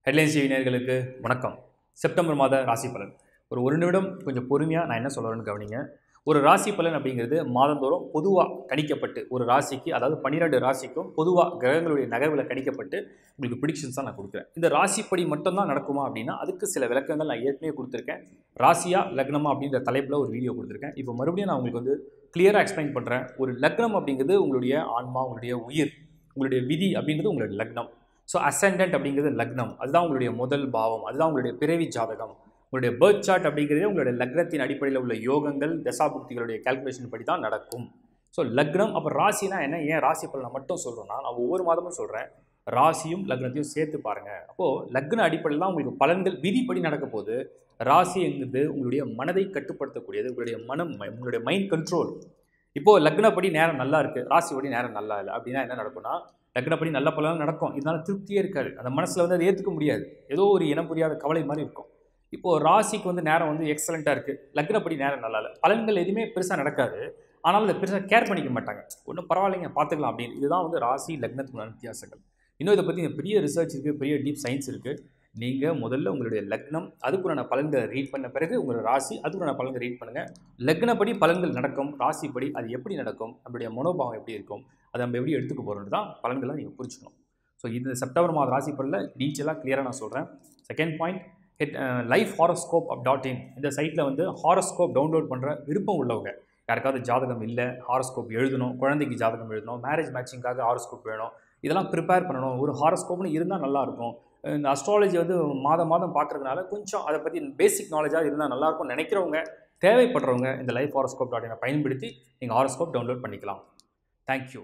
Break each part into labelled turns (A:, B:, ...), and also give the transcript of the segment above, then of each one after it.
A: headlines TV நேயர்களுக்கு வணக்கம் September மாத ராசி பலன் ஒரு ஒரு நிமிடம் கொஞ்சம் பொறுமையாக நான் என்ன சொல்கிறேன்னு கவனிங்க ஒரு ராசி பலன் அப்படிங்கிறது மாதந்தோறும் பொதுவாக கணிக்கப்பட்டு ஒரு ராசிக்கு அதாவது பன்னிரெண்டு ராசிக்கும் பொதுவாக கிரகங்களுடைய நகர்வில் கணிக்கப்பட்டு உங்களுக்கு ப்ரிடிக்ஷன்ஸ் தான் நான் கொடுக்குறேன் இந்த ராசிப்படி மட்டும்தான் நடக்குமா அப்படின்னா அதுக்கு சில விளக்கங்கள் நான் ஏற்கனவே கொடுத்துருக்கேன் ராசியா லக்னமா அப்படின்ற தலைப்பில் ஒரு வீடியோ கொடுத்துருக்கேன் இப்போ மறுபடியும் நான் உங்களுக்கு வந்து கிளியராக எக்ஸ்பிளைன் பண்ணுறேன் ஒரு லக்னம் அப்படிங்கிறது உங்களுடைய ஆன்மா உங்களுடைய உயிர் உங்களுடைய விதி அப்படிங்கிறது உங்களுடைய லக்னம் ஸோ அசெண்டன்ட் அப்படிங்கிறது லக்னம் அதுதான் உங்களுடைய முதல் பாவம் அதுதான் உங்களுடைய பிறவி ஜாதகம் உங்களுடைய பேர்த் சார்ட் அப்படிங்கிறது உங்களுடைய லக்னத்தின் அடிப்படையில் உள்ள யோகங்கள் தசாபுக்திகளுடைய கால்குலேஷன் படி தான் நடக்கும் ஸோ லக்னம் அப்போ ராசினா என்ன ஏன் ராசி பலனை மட்டும் சொல்கிறோன்னா நான் ஒவ்வொரு மாதமும் சொல்கிறேன் ராசியும் லக்னத்தையும் சேர்த்து பாருங்கள் அப்போது லக்ன அடிப்படையில் தான் உங்களுக்கு பலன்கள் விதிப்படி நடக்க போது ராசி என்கிறது உங்களுடைய மனதை கட்டுப்படுத்தக்கூடியது உங்களுடைய மனம் உங்களுடைய மைண்ட் கண்ட்ரோல் இப்போது லக்னப்படி நேரம் நல்லா இருக்குது ராசிப்படி நேரம் நல்லா இல்லை அப்படின்னா என்ன நடக்கும்னா லக்னப்படி நல்ல பலன் நடக்கும் இதனால திருப்தியே இருக்காது அந்த மனசில் வந்து அதை ஏற்றுக்க முடியாது ஏதோ ஒரு இனம் புரியாத கவலை மாதிரி இருக்கும் இப்போது ராசிக்கு வந்து நேரம் வந்து எக்ஸலண்ட்டாக இருக்குது லக்னப்படி நேரம் நல்லா இல்லை பலன்கள் எதுவுமே பெருசாக நடக்காது ஆனாலும் அதை பெருசாக கேர் பண்ணிக்க மாட்டாங்க ஒன்றும் பரவாயில்லைங்க பார்த்துக்கலாம் அப்படின்னு இதுதான் வந்து ராசி லக்னத்துக்குள்ள வித்தியாசங்கள் இன்னும் இதை பற்றி பெரிய ரிசர்ச் இருக்குது பெரிய டீப் சயின்ஸ் இருக்குது நீங்கள் முதல்ல உங்களுடைய லக்னம் அதுக்குண்டான பலன்களை ரீட் பண்ண பிறகு உங்களோட ராசி அதுக்குண்டான பலன்களை ரீட் பண்ணுங்கள் லக்னப்படி பலன்கள் நடக்கும் ராசிப்படி அது எப்படி நடக்கும் நம்மளுடைய மனோபாவம் எப்படி இருக்கும் அதை நம்ம எப்படி எடுத்துக்க போகிறோன்னு தான் பலன்களை நீங்கள் புரிஞ்சுக்கணும் ஸோ இந்த செப்டம்பர் மாத ராசி பலனில் டீட்டெயிலாக கிளியராக நான் சொல்கிறேன் second point head life horoscope app dot in இந்த சைட்டில் வந்து ஹாரோஸ்கோப் டவுன்லோட் பண்ணுற விருப்பம் உள்ளவங்க யாருக்காவது ஜாதகம் இல்லை ஹாரோஸ்கோப் எழுதணும் குழந்தைக்கு ஜாதகம் எழுதணும் மேரேஜ் மேட்சிங்காக ஹாரோஸ்கோப் வேணும் இதெல்லாம் ப்ரிப்பேர் பண்ணணும் ஒரு ஹாரோஸ்கோப்னு இருந்தால் நல்லாயிருக்கும் இந்த அஸ்ட்ராலஜி வந்து மாதம் மாதம் பார்க்குறதுனால கொஞ்சம் அதை பற்றி பேசிக் நாலேஜாக இருந்தால் நல்லாயிருக்கும்னு நினைக்கிறவங்க தேவைப்படுறவங்க இந்த லைஃப் ஹாரோஸ்கோப் டாட் இனை பயன்படுத்தி நீங்கள் ஹாரோஸ்கோப் டவுன்லோட் பண்ணிக்கலாம் தேங்க்யூ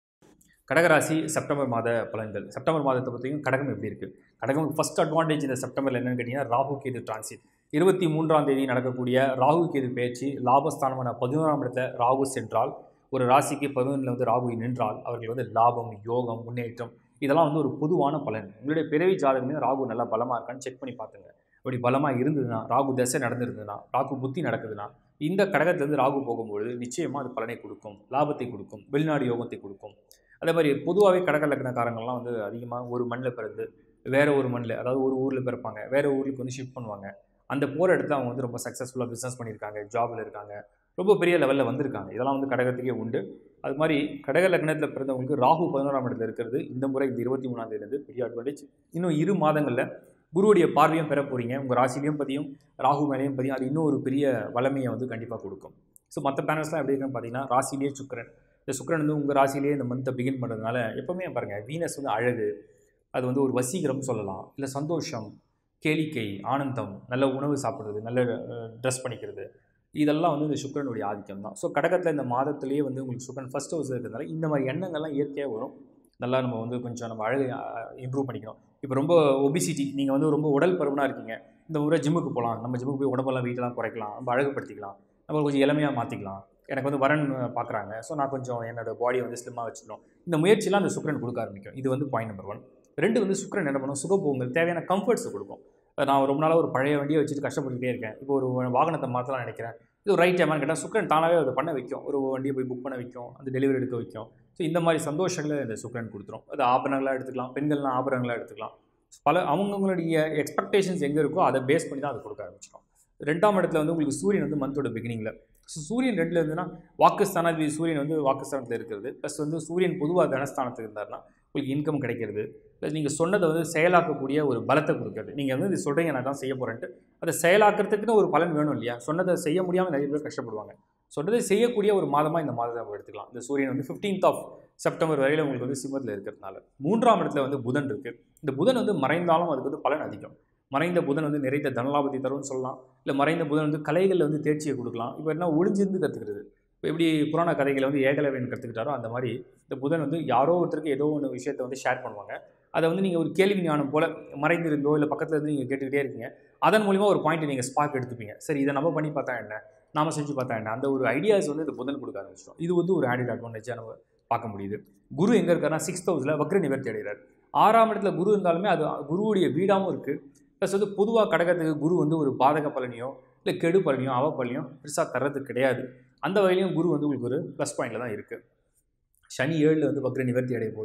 A: கடகராசி செப்டம்பர் மாத பலன்கள் செப்டம்பர் மாதத்தை பற்றியும் கடகம் எப்படி இருக்குது கடகம் ஃபஸ்ட் அட்வான்டேஜ் இந்த செப்டம்பரில் என்னென்னு கேட்டிங்கன்னா ராகு கேது டிரான்சிட் இருபத்தி மூன்றாம் தேதி நடக்கக்கூடிய ராகு கேது பயிற்சி லாபஸ்தானமான பதினோராம் இடத்துல ராகு சென்றால் ஒரு ராசிக்கு பதினொன்றில் வந்து ராகு நின்றால் அவர்கள் வந்து லாபம் யோகம் முன்னேற்றம் இதெல்லாம் வந்து ஒரு பொதுவான பலன் உங்களுடைய பிறவி ஜாதகமே ராகு நல்லா பலமாக இருக்கான்னு செக் பண்ணி பார்த்துங்க அப்படி பலமாக இருந்ததுன்னா ராகு தசை நடந்திருந்ததுன்னா ராகு புத்தி நடக்குதுன்னா இந்த கடகத்திலேருந்து ராகு போகும்பொழுது நிச்சயமாக அது பலனை கொடுக்கும் லாபத்தை கொடுக்கும் வெளிநாடு யோகத்தை கொடுக்கும் அதே மாதிரி பொதுவாகவே கடக லக்னக்காரங்கள்லாம் வந்து அதிகமாக ஒரு மண்ணில் பிறந்து வேறு ஒரு மண்ணில் அதாவது ஒரு ஊரில் பிறப்பாங்க வேறு ஊருக்கு வந்து ஷிஃப்ட் பண்ணுவாங்க அந்த போகிற இடத்துல அவங்க வந்து ரொம்ப சக்ஸஸ்ஃபுல்லாக பிஸ்னஸ் பண்ணியிருக்காங்க ஜாபில் இருக்காங்க ரொம்ப பெரிய லெவலில் வந்திருக்காங்க இதெல்லாம் வந்து கடகத்துக்கே உண்டு அது மாதிரி கடக லக்னத்தில் பிறந்தவங்களுக்கு ராகு பதினோராம் இடத்துல இருக்கிறது இந்த முறை இந்த இருபத்தி மூணாம் தேதியிலேருந்து பெரிய அட்வான்டேஜ் இன்னும் இரு மாதங்களில் குருவுடைய பார்வையும் பெற போகிறீங்க உங்கள் ராசிலையும் பதியும் ராகு மேலேயும் பதியும் அது இன்னும் ஒரு பெரிய வளமையை வந்து கண்டிப்பாக கொடுக்கும் ஸோ மற்ற பேனல்ஸ்லாம் எப்படி இருக்குன்னு பார்த்தீங்கன்னா ராசிலேயே சுக்கரன் இந்த சுக்கரன் வந்து உங்கள் ராசிலேயே இந்த மந்த்தை பிகின் பண்ணுறதுனால எப்போவுமே பாருங்கள் வீனஸ் வந்து அழகு அது வந்து ஒரு வசீகரம் சொல்லலாம் இல்லை சந்தோஷம் கேளிக்கை ஆனந்தம் நல்ல உணவு சாப்பிட்றது நல்ல ட்ரெஸ் பண்ணிக்கிறது இதெல்லாம் வந்து இந்த சுக்கரனுடைய ஆதிக்கம் தான் ஸோ கடகத்தில் இந்த மாதத்துலேயே வந்து உங்களுக்கு சுக்கரன் ஃபஸ்ட் ஹவுஸ் இருக்கிறதுனால இந்த மாதிரி எண்ணங்கள்லாம் இயற்கையாக வரும் நல்லா நம்ம வந்து கொஞ்சம் நம்ம அழகை இம்ப்ரூவ் பண்ணிக்கணும் இப்போ ரொம்ப ஒபிசிட்டி நீங்கள் வந்து ரொம்ப உடல் பருவனாக இருக்கீங்க இந்த முறை ஜிம்முக்கு போகலாம் நம்ம ஜிம்முக்கு போய் உடம்பெல்லாம் வீட்டெல்லாம் குறைக்கலாம் நம்ம அழகுப்படுத்திக்கலாம் நம்ம கொஞ்சம் இளமையாக மாற்றிக்கலாம் எனக்கு வந்து வரன் பார்க்குறாங்க ஸோ நான் கொஞ்சம் என்னோடய பாடியை வந்து ஸ்லிம்மாக வச்சுக்கணும் இந்த முயற்சியெலாம் அந்த சுக்கரன் கொடுக்க ஆரம்பிக்கும் இது வந்து பாயிண்ட் நம்பர் ஒன் ரெண்டு வந்து சுக்கரன் என்ன பண்ணும் சுகபோகங்கள் தேவையான கம்ஃபர்ட்ஸை கொடுக்கும் நான் ரொம்ப நாளாக ஒரு பழைய வண்டியை வச்சுட்டு கஷ்டப்பட்டுக்கிட்டே இருக்கேன் இப்போ ஒரு வாகனத்தை மாற்றலாம் நினைக்கிறேன் இது ஒரு ரைட் டைமான்னு கேட்டால் சுக்கரன் தானாகவே அதை பண்ண வைக்கும் ஒரு வண்டியை போய் புக் பண்ண வைக்கும் அந்த டெலிவரி எடுக்க வைக்கும் ஸோ இந்த மாதிரி சந்தோஷங்களை இந்த சுக்கரன் கொடுத்துரும் அது ஆபரணங்களாக எடுத்துக்கலாம் பெண்கள்லாம் ஆபரணங்களாக எடுத்துக்கலாம் பல அவங்கவுங்களுடைய எக்ஸ்பெக்டேஷன்ஸ் எங்கே இருக்கோ அதை பேஸ் பண்ணி தான் அதை கொடுக்க ஆரம்பிச்சிடும் ரெண்டாம் இடத்துல வந்து உங்களுக்கு சூரியன் வந்து மந்தோட பிகினிங்கில் ஸோ சூரியன் ரெண்டில் இருந்துன்னா வாக்குஸ்தானாதிபதி சூரியன் வந்து வாக்குஸ்தானத்தில் இருக்கிறது ப்ளஸ் வந்து சூரியன் பொதுவாக தனஸ்தானத்தில் இருந்தார்னா உங்களுக்கு இன்கம் கிடைக்கிறது ப்ளஸ் நீங்கள் சொன்னதை வந்து செயலாக்கக்கூடிய ஒரு பலத்தை கொடுக்குறது நீங்கள் வந்து இது சொல்கிறீங்க நான் தான் செய்ய போகிறேன்ட்டு அதை செயலாக்கிறதுக்குன்னு ஒரு பலன் வேணும் இல்லையா சொன்னதை செய்ய முடியாமல் நிறைய பேர் கஷ்டப்படுவாங்க சொன்னதை செய்யக்கூடிய ஒரு மாதமாக இந்த மாதத்தை நம்ம எடுத்துக்கலாம் இந்த சூரியன் வந்து ஃபிஃப்டீன்த் ஆஃப் செப்டம்பர் வரையில் உங்களுக்கு வந்து சிம்மத்தில் இருக்கிறதுனால மூன்றாம் இடத்துல வந்து புதன் இருக்குது இந்த புதன் வந்து மறைந்தாலும் அதுக்கு வந்து பலன் அதிகம் மறைந்த புதன் வந்து நிறைந்த தனலாபதி தரும்னு சொல்லலாம் இல்லை மறைந்த புதன் வந்து கலைகளில் வந்து தேர்ச்சியை கொடுக்கலாம் இப்போ என்ன ஒளிஞ்சிருந்து கற்றுக்கிறது இப்போ எப்படி புராண கதைகளை வந்து ஏகலவன் கற்றுக்கிட்டாரோ அந்த மாதிரி இந்த புதன் வந்து யாரோ ஒருத்தருக்கு ஏதோ ஒன்று விஷயத்தை வந்து ஷேர் பண்ணுவாங்க அதை வந்து நீங்கள் ஒரு கேள்வி ஞானம் போல் மறைந்திருந்தோ இல்லை பக்கத்தில் இருந்து நீங்கள் கேட்டுக்கிட்டே இருக்கீங்க அதன் மூலிமா ஒரு பாயிண்ட்டை நீங்கள் ஸ்பார்க் எடுத்துப்பீங்க சரி இதை நம்ம பண்ணி பார்த்தா என்ன நாம செஞ்சு பார்த்தா என்ன அந்த ஒரு ஐடியாஸ் வந்து இந்த புதன் கொடுக்க ஆரம்பிச்சிடும் இது வந்து ஒரு ஆடிட் அட்வான்டேஜாக நம்ம பார்க்க முடியுது குரு எங்கே இருக்காருன்னா சிக்ஸ்த் ஹவுஸில் வக்ர நிவர்த்தி அடைகிறார் ஆறாம் இடத்துல குரு இருந்தாலுமே அது குருவுடைய வீடாகவும் இருக்குது ப்ளஸ் வந்து பொதுவாக கடகத்துக்கு குரு வந்து ஒரு பாதக பலனையோ இல்லை கெடு பலனையோ அவ பலனையோ பெருசாக தர்றது கிடையாது அந்த வகையிலையும் குரு வந்து உங்களுக்கு ஒரு ப்ளஸ் பாயிண்டில் தான் இருக்குது சனி ஏழில் வந்து வக்ர நிவர்த்தி அடைய போது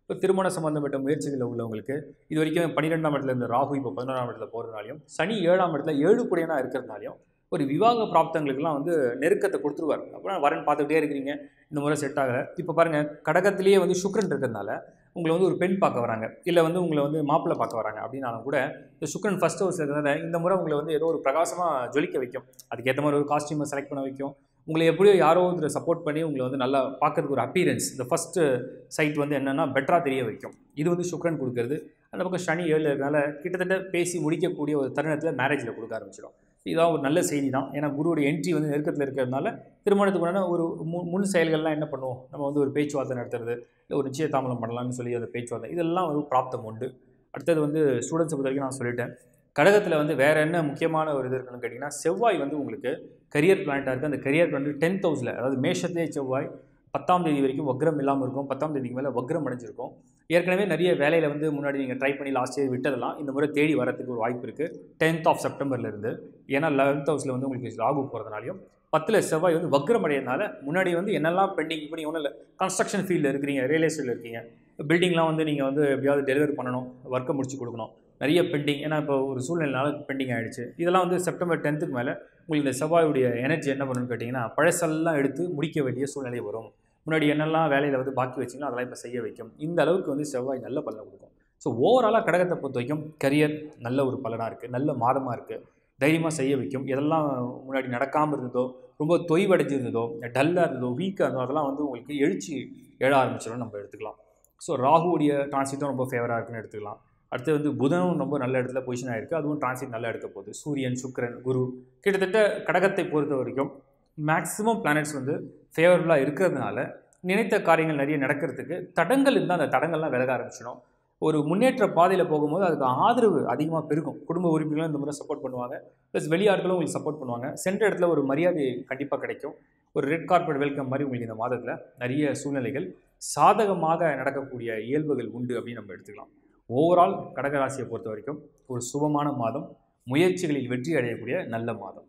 A: இப்போ திருமண சம்பந்தப்பட்ட முயற்சிகளில் உள்ளவங்களுக்கு இது வரைக்கும் பன்னிரெண்டாம் இடத்துல இருந்த ராகு இப்போ பதினொன்றாம் இடத்துல போகிறதுனாலையும் சனி ஏழாம் இடத்துல ஏழு குடையனாக இருக்கிறதுனாலையும் ஒரு விவாக பிராப்தங்களுக்கெல்லாம் வந்து நெருக்கத்தை கொடுத்துருவார் அப்புறம் வரன் பார்த்துக்கிட்டே இருக்கிறீங்க இந்த முறை செட் ஆகலை இப்போ பாருங்கள் கடகத்திலேயே வந்து சுக்ரன் இருக்கிறதுனால உங்களை வந்து ஒரு பெண் பார்க்க வராங்க இல்லை வந்து உங்களை வந்து மாப்பிள்ளை பார்க்க வராங்க அப்படின்னாலும் கூட இந்த சுக்ரன் ஃபஸ்ட் ஹவுஸ் இருக்கிறதால இந்த முறை உங்களை வந்து ஏதோ ஒரு பிரகாசமாக ஜொலிக்க வைக்கும் அதுக்கேற்ற மாதிரி ஒரு காஸ்டியூமை செலக்ட் பண்ண வைக்கும் உங்களை எப்படியோ யாரோ ஒருத்தர் சப்போர்ட் பண்ணி உங்களை வந்து நல்லா பார்க்கறதுக்கு ஒரு அப்பீரன்ஸ் இந்த ஃபஸ்ட்டு சைட் வந்து என்னென்னா பெட்டராக தெரிய வைக்கும் இது வந்து சுக்ரன் கொடுக்கறது அந்த பக்கம் சனி ஏழு இருக்கனால கிட்டத்தட்ட பேசி முடிக்கக்கூடிய ஒரு தருணத்தில் மேரேஜில் கொடுக்க ஆரம்பிச்சிடும் இதான் ஒரு நல்ல செய்தி தான் ஏன்னா குருவோட என்ட்ரி வந்து நெருக்கத்தில் இருக்கிறதுனால திருமணத்துக்கு முன்னாடி ஒரு மு- முன் செயல்கள்லாம் என்ன பண்ணுவோம் நம்ம வந்து ஒரு பேச்சுவார்த்தை நடத்துறது இல்லை ஒரு நிச்சயதாமலம் பண்ணலாம்னு சொல்லி அந்த பேச்சுவார்த்தை இதெல்லாம் வந்து பிராப்தம் உண்டு அடுத்தது வந்து ஸ்டூடெண்ட்ஸை பொறுத்த வரைக்கும் நான் சொல்லிட்டேன் கடகத்தில் வந்து வேறு என்ன முக்கியமான ஒரு இது இருக்குன்னு கேட்டிங்கன்னா செவ்வாய் வந்து உங்களுக்கு கரியர் பிளானட்டாக இருக்குது அந்த கரியர் வந்து டென்த் ஹவுஸில் அதாவது மேஷத்திலே செவ்வாய் பத்தாம் தேதி வரைக்கும் வக்ரம் இல்லாமல் இருக்கும் பத்தாம் தேதிக்கு மேலே வக்ரம் அடைஞ்சிருக்கும் ஏற்கனவே நிறைய வேலையில் வந்து முன்னாடி நீங்கள் ட்ரை பண்ணி லாஸ்ட் இயர் விட்டதெல்லாம் இந்த முறை தேடி வரதுக்கு ஒரு வாய்ப்பு இருக்குது டென்த் ஆஃப் செப்டம்பர்லேருந்து ஏன்னா லெவன்த் ஹவுஸில் வந்து உங்களுக்கு ராகு போகிறதுனாலையும் பத்தில் செவ்வாய் வந்து வக்ரம் அடையிறதுனால முன்னாடி வந்து என்னெல்லாம் பெண்டிங் இப்போ நீங்கள் ஒன்றும் இல்லை கன்ஸ்ட்ரக்ஷன் ஃபீல்டில் இருக்கிறீங்க ரியல் எஸ்டேட்டில் இருக்கீங்க பில்டிங்லாம் வந்து நீங்கள் வந்து எப்படியாவது டெலிவரி பண்ணணும் ஒர்க்கை முடிச்சு கொடுக்கணும் நிறைய பெண்டிங் ஏன்னா இப்போ ஒரு சூழ்நிலைனால பெண்டிங் ஆகிடுச்சு இதெல்லாம் வந்து செப்டம்பர் டென்த்துக்கு மேலே உங்களுக்கு இந்த செவ்வாயுடைய எனர்ஜி என்ன பண்ணுன்னு கேட்டிங்கன்னா பழசெல்லாம் எடுத்து முடிக்க வேண்டிய சூழ்நிலை வரும் முன்னாடி என்னெல்லாம் வேலையில் வந்து பாக்கி வச்சிங்களோ அதெல்லாம் இப்போ செய்ய வைக்கும் இந்த அளவுக்கு வந்து செவ்வாய் நல்ல பலனை கொடுக்கும் ஸோ ஓவராலாக கடகத்தை பொறுத்த வரைக்கும் கரியர் நல்ல ஒரு பலனாக இருக்குது நல்ல மாதமாக இருக்குது தைரியமாக செய்ய வைக்கும் எதெல்லாம் முன்னாடி நடக்காமல் இருந்ததோ ரொம்ப தொய்வடைஞ்சிருந்ததோ டல்லாக இருந்ததோ வீக்காக இருந்ததோ அதெல்லாம் வந்து உங்களுக்கு எழுச்சி எழ ஆரம்பிச்சிடும் நம்ம எடுத்துக்கலாம் ஸோ ராகுவுடைய டிரான்சிட்டும் ரொம்ப ஃபேவராக இருக்குன்னு எடுத்துக்கலாம் அடுத்து வந்து புதனும் ரொம்ப நல்ல இடத்துல பொசிஷன் ஆயிருக்கு அதுவும் டிரான்சிட் நல்லா எடுக்க போகுது சூரியன் சுக்கிரன் குரு கிட்டத்தட்ட கடகத்தை பொறுத்த வரைக்கும் மேக்ஸிமம் பிளானட்ஸ் வந்து ஃபேவரபுளாக இருக்கிறதுனால நினைத்த காரியங்கள் நிறைய நடக்கிறதுக்கு தடங்கள் இருந்தால் அந்த தடங்கள்லாம் விலக ஆரம்பிச்சிடும் ஒரு முன்னேற்ற பாதையில் போகும்போது அதுக்கு ஆதரவு அதிகமாக பெருகும் குடும்ப உறுப்பினர்களும் இந்த முறை சப்போர்ட் பண்ணுவாங்க ப்ளஸ் வெளியாட்களும் உங்களுக்கு சப்போர்ட் பண்ணுவாங்க சென்ற இடத்துல ஒரு மரியாதை கண்டிப்பாக கிடைக்கும் ஒரு ரெட் கார்பெட் வெல்கம் மாதிரி உங்களுக்கு இந்த மாதத்தில் நிறைய சூழ்நிலைகள் சாதகமாக நடக்கக்கூடிய இயல்புகள் உண்டு அப்படின்னு நம்ம எடுத்துக்கலாம் ஓவரால் கடகராசியை பொறுத்த வரைக்கும் ஒரு சுபமான மாதம் முயற்சிகளில் வெற்றி அடையக்கூடிய நல்ல மாதம்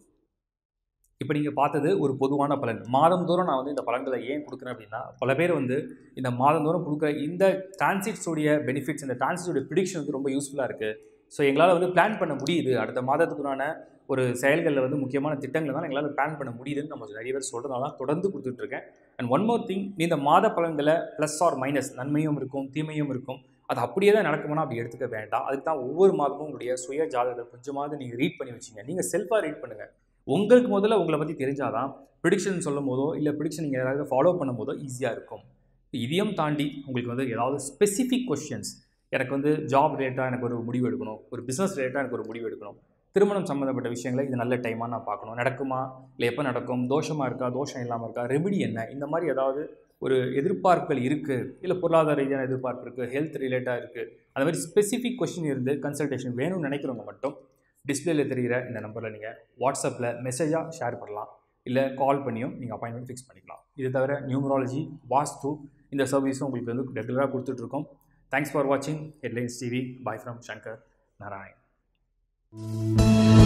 A: இப்போ நீங்கள் பார்த்தது ஒரு பொதுவான பலன் மாதந்தோறும் நான் வந்து இந்த பலன்களை ஏன் கொடுக்குறேன் அப்படின்னா பல பேர் வந்து இந்த மாதந்தோறும் கொடுக்குற இந்த டிரான்சிட்ஸோடைய பெனிஃபிட்ஸ் இந்த டிரான்சிட்ஸோடைய ப்ரிடிக்ஷன் வந்து ரொம்ப யூஸ்ஃபுல்லாக இருக்குது ஸோ எங்களால் வந்து பிளான் பண்ண முடியுது அடுத்த மாதத்துக்குறான ஒரு செயல்களில் வந்து முக்கியமான திட்டங்களை தான் எங்களால் பிளான் பண்ண முடியுதுன்னு நம்ம நிறைய பேர் சொல்கிறதுனால தான் தொடர்ந்து கொடுத்துட்ருக்கேன் அண்ட் ஒன் மோர் திங் இந்த மாத பலன்களை ப்ளஸ் ஆர் மைனஸ் நன்மையும் இருக்கும் தீமையும் இருக்கும் அது அப்படியே தான் நடக்குமானா அப்படி எடுத்துக்க வேண்டாம் அதுக்கு தான் ஒவ்வொரு மாதமும் உங்களுடைய சுய ஜாதகத்தை கொஞ்சமாவது நீங்கள் ரீட் பண்ணி வச்சுங்க நீங்கள் செல்ஃபாக ரீட் பண்ணுங்கள் உங்களுக்கு முதல்ல உங்களை பற்றி தெரிஞ்சாதான் ப்ரிடிக்ஷன் சொல்லும் போதோ இல்லை ப்ரிடிக்ஷன் நீங்கள் யாராவது ஃபாலோ பண்ணும் போதோ ஈஸியாக இருக்கும் இதையும் தாண்டி உங்களுக்கு வந்து ஏதாவது ஸ்பெசிஃபிக் கொஷின்ஸ் எனக்கு வந்து ஜாப் ரிலேட்டாக எனக்கு ஒரு முடிவு எடுக்கணும் ஒரு பிஸ்னஸ் ரிலேட்டாக எனக்கு ஒரு முடிவு எடுக்கணும் திருமணம் சம்மந்தப்பட்ட விஷயங்களை இது நல்ல டைமாக நான் பார்க்கணும் நடக்குமா இல்லை எப்போ நடக்கும் தோஷமாக இருக்கா தோஷம் இல்லாமல் இருக்கா ரெமெடி என்ன இந்த மாதிரி ஏதாவது ஒரு எதிர்பார்ப்புகள் இருக்குது இல்லை பொருளாதார ரீதியான எதிர்பார்ப்பு இருக்குது ஹெல்த் ரிலேட்டாக இருக்குது அந்த மாதிரி ஸ்பெசிஃபிக் கொஷின் இருந்து கன்சல்டேஷன் வேணும்னு நினைக்கிறவங்க மட்டும் டிஸ்பிளேல தெரிகிற இந்த நம்பரில் நீங்கள் வாட்ஸ்அப்பில் மெசேஜாக ஷேர் பண்ணலாம் இல்லை கால் பண்ணியும் நீங்கள் அப்பாயின்மெண்ட் ஃபிக்ஸ் பண்ணிக்கலாம் இது தவிர நியூமராலஜி வாஸ்து இந்த சர்வீஸும் உங்களுக்கு வந்து ரெகுலராக கொடுத்துட்ருக்கோம் தேங்க்ஸ் ஃபார் வாட்சிங் headlines TV bye from Shankar Narayan